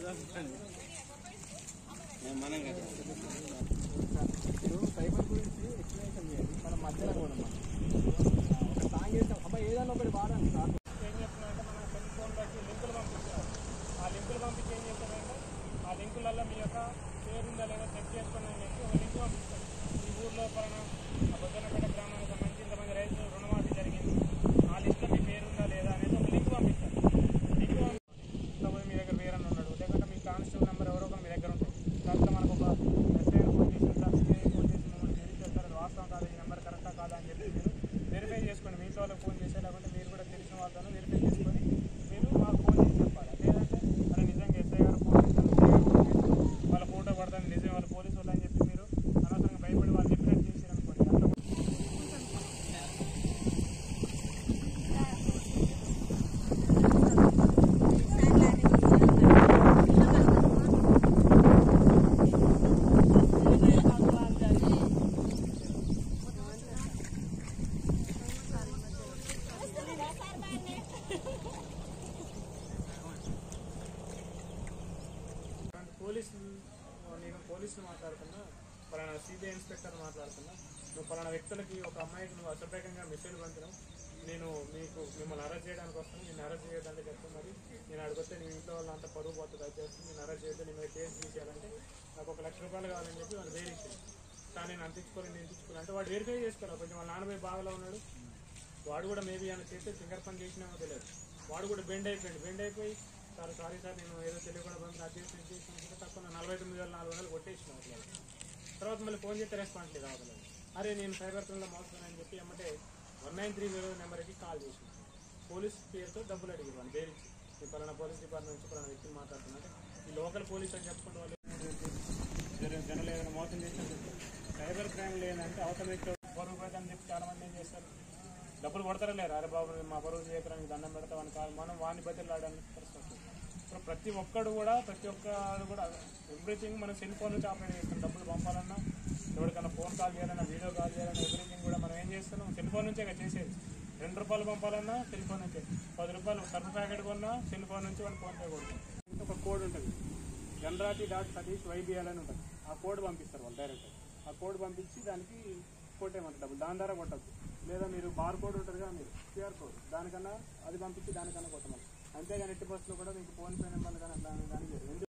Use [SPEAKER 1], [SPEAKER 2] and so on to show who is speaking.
[SPEAKER 1] మనం కదా
[SPEAKER 2] ఇప్పుడు సైబర్ గురించి ఎక్స్ప్లెనేషన్ చేయాలి మన మధ్యలో కూడా మనం ఒక సాంగ్ చేస్తాం అబ్బాయి ఏదైనా ఒకటి వాడండి సార్
[SPEAKER 3] ఏం చేస్తున్నారంటే మన సెల్ ఫోన్లోకి లింకులు పంపిస్తారు ఆ లింకులు పంపించి ఏం చేస్తారంటే ఆ లింకులలో మీ యొక్క పేరు ఉందా లేదా చెక్ చేసుకోండి అని చెప్పి ఒక లింక్ పంపిస్తారు ఈ ఊర్లో పలానా ఆ బొద్దనపేట గ్రామానికి సంబంధించి ఇంతమంది రైతులు రుణమాఫీ జరిగింది ఆ లిస్టులో మీ పేరు ఉందా లేదా అనేది ఒక లింక్ పంపిస్తారు లింక్ పంపిస్తే మీ దగ్గర వేరే ఉన్నాడు లేకుంటే మీ కానిస్టేబుల్ నెంబర్ ఎవరో ఒకరు మీ దగ్గర ఉంటుంది దాంట్లో మనకు ఒక ఎస్ఐ ఫోన్ చేసిన సార్ సిఐ ఫోన్ చేసి మమ్మల్ని వెరిఫై చేస్తారు అది వాస్తవం కాదు ఈ నెంబర్ కరెక్టా కాదా అని చెప్పి మీరు వెరిఫై చేసుకోండి మీ ఇంట్లో వాళ్ళకి ఫోన్ చేసే లేకుంటే మీరు కూడా తెలిసిన వాళ్ళతో వెరిఫై చేసుకొని మీరు మాకు ఫోన్ చేసి చెప్పాలి లేదంటే మరి నిజంగా ఎస్ఐ గారు ఫోన్ చేశారు సిఐ గారు ఫోన్ చేశారు వాళ్ళ ఫోటో పడతాను నిజం వాళ్ళ పోలీసు వాళ్ళు అని చెప్పి మీరు అనవసరంగా భయపడి వాళ్ళు చెప్పినట్టు చేశారు అనుకోండి అట్లా కూడా అలాంటి పోలీసు నేను పోలీసులు మాట్లాడుతున్నా పలానా సిబిఐ ఇన్స్పెక్టర్ మాట్లాడుతున్నా నువ్వు పలానా వ్యక్తులకి ఒక అమ్మాయికి నువ్వు అసభ్యకంగా మెసేజ్ పంపినావు నేను మీకు మిమ్మల్ని అరెస్ట్ చేయడానికి వస్తాను నేను అరెస్ట్ చేయడానికి చెప్తాను మరి నేను అడిగితే నీ ఇంట్లో వాళ్ళంతా పరువు పోతుంది దయచేసి నేను అరెస్ట్ చేస్తే నీ మీద కేసు తీసేయాలంటే నాకు ఒక లక్ష రూపాయలు కావాలని చెప్పి వాళ్ళు వేరేసాడు కానీ నేను అంతించుకోలేదు నేను ఇంటించుకోలేదు అంటే వాడు వెరిఫై చేసుకోవాలి కొంచెం వాళ్ళ నాన్నపై బాగాలో ఉన్నాడు వాడు కూడా మేబీ ఆయన చేస్తే ఫింగర్ పని చేసినామో తెలియదు వాడు కూడా బెండ్ అయిపోయింది బెండ్ అయిపోయి సార్ సారీ సార్ నేను ఏదో తెలియకుండా పంపిన అధ్యక్షుడు చేసిన తక్కువ నలభై తొమ్మిది వేల నాలుగు వందలు కొట్టేసిన అట్లా తర్వాత మళ్ళీ ఫోన్ చేస్తే రెస్పాన్స్ లేదు అవతల అరే నేను సైబర్ క్రైమ్లో మోసపోయానని చెప్పి ఏమంటే వన్ నైన్ త్రీ జీరో నెంబర్కి కాల్ చేసిన పోలీస్ పేరుతో డబ్బులు అడిగి వాళ్ళు బేరించి ఈ పలానా పోలీస్ డిపార్ట్మెంట్ నుంచి పలానా వ్యక్తిని మాట్లాడుతున్నట్టే ఈ లోకల్ పోలీస్ అని చెప్పుకుంటే వాళ్ళు జన- జనాలు ఏదైనా మోసం చేసినా సైబర్ క్రైమ్ లేదంటే అవతల వ్యక్తి బరువు పెడతాను చెప్పి చాలా మంది ఏం చేస్తారు డబ్బులు కొడతారా లేరు అరే బాబు మా బరువు చేయడానికి దండం పెడతామని కాదు మనం వాడిని బతిలాడడానికి పరిస్థితి వస్తుంది. ఇప్పుడు ప్రతి ఒక్కడు కూడా ప్రతి ఒక్కడు కూడా ఎవ్రీథింగ్ మనం సెల్ ఫోన్ నుంచి ఆపరేట్ చేస్తాం డబ్బులు పంపాలన్నా ఎవరికైనా ఫోన్ కాల్ చేయాలన్నా వీడియో కాల్ చేయాలన్నా ఎవ్రీథింగ్ కూడా మనం ఏం చేస్తున్నాం సెల్ ఫోన్ నుంచే కదా చేసేది రెండు రూపాయలు పంపాలన్నా సెల్ ఫోన్ నుంచే పది రూపాయలు సర్ఫ్ ప్యాకెట్ కొన్నా సెల్ ఫోన్ నుంచి వాళ్ళు ఫోన్ పే కొడుతుంది ఒక కోడ్ ఉంటుంది గన్రాతి డాట్ సతీష్ వైబిఎల్ అని ఉంటుంది ఆ కోడ్ పంపిస్తారు వాళ్ళు డైరెక్ట్ ఆ కోడ్ పంపించి దానికి కొట్టేయమంటారు డబ్బులు దాని ద్వారా కొట్టద్దు లేదా మీరు బార్ కోడ్ ఉంటుంది కదా మీరు క్యూఆర్ కోడ్ దానికన్నా అది పంపించి దానికన్నా కొట్టమని అంతేగాని ఎట్టి బస్సులో కూడా మీకు ఫోన్ పే నెంబర్లు కానీ అట్లా కానీ లేదు